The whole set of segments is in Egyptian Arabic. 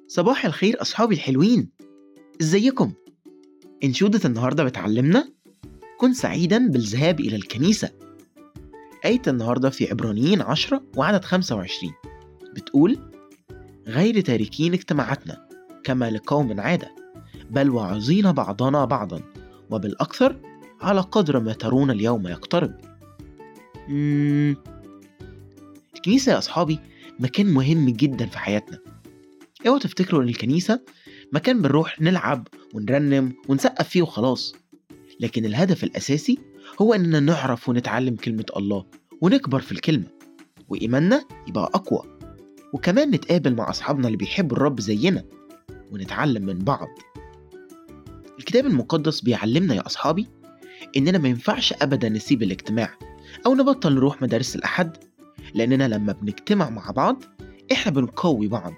صباح الخير أصحابي الحلوين إزيكم؟ إنشودة النهاردة بتعلمنا كن سعيدا بالذهاب إلى الكنيسة آية النهاردة في عبرانيين عشرة وعدد 25 بتقول غير تاركين اجتماعاتنا كما لقوم عادة بل واعظين بعضنا بعضا وبالأكثر على قدر ما ترون اليوم يقترب مم... الكنيسة يا أصحابي مكان مهم جدا في حياتنا اوعوا تفتكروا ان الكنيسة مكان بنروح نلعب ونرنم ونسقف فيه وخلاص لكن الهدف الأساسي هو إننا نعرف ونتعلم كلمة الله ونكبر في الكلمة وإيماننا يبقى أقوى وكمان نتقابل مع أصحابنا اللي بيحبوا الرب زينا ونتعلم من بعض الكتاب المقدس بيعلمنا يا أصحابي إننا ما ينفعش أبدا نسيب الاجتماع أو نبطل نروح مدارس الأحد لأننا لما بنجتمع مع بعض إحنا بنقوي بعض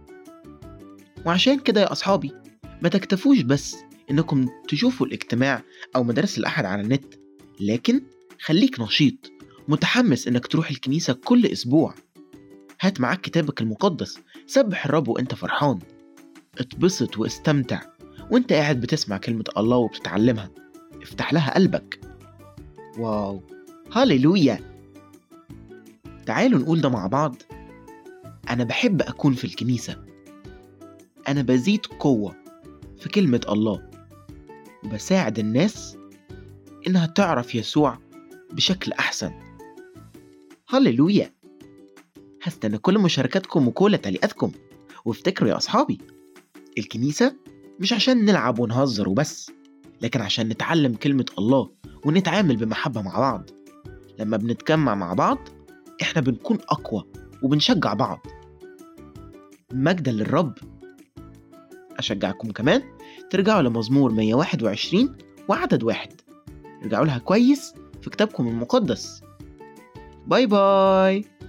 وعشان كده يا أصحابي ما تكتفوش بس إنكم تشوفوا الاجتماع أو مدارس الأحد على النت لكن خليك نشيط متحمس إنك تروح الكنيسة كل أسبوع هات معاك كتابك المقدس سبح الرب وإنت فرحان اتبسط واستمتع وإنت قاعد بتسمع كلمة الله وبتتعلمها افتح لها قلبك واو هاليلويا تعالوا نقول ده مع بعض أنا بحب أكون في الكنيسة أنا بزيد قوة في كلمة الله وبساعد الناس إنها تعرف يسوع بشكل أحسن هللويا هستنى كل مشاركاتكم وكل تعليقاتكم وافتكروا يا أصحابي الكنيسة مش عشان نلعب ونهزر وبس لكن عشان نتعلم كلمة الله ونتعامل بمحبة مع بعض لما بنتجمع مع بعض احنا بنكون أقوى وبنشجع بعض مجدا للرب أشجعكم كمان ترجعوا لمزمور 121 وعدد واحد ارجعوا لها كويس في كتابكم المقدس باي باي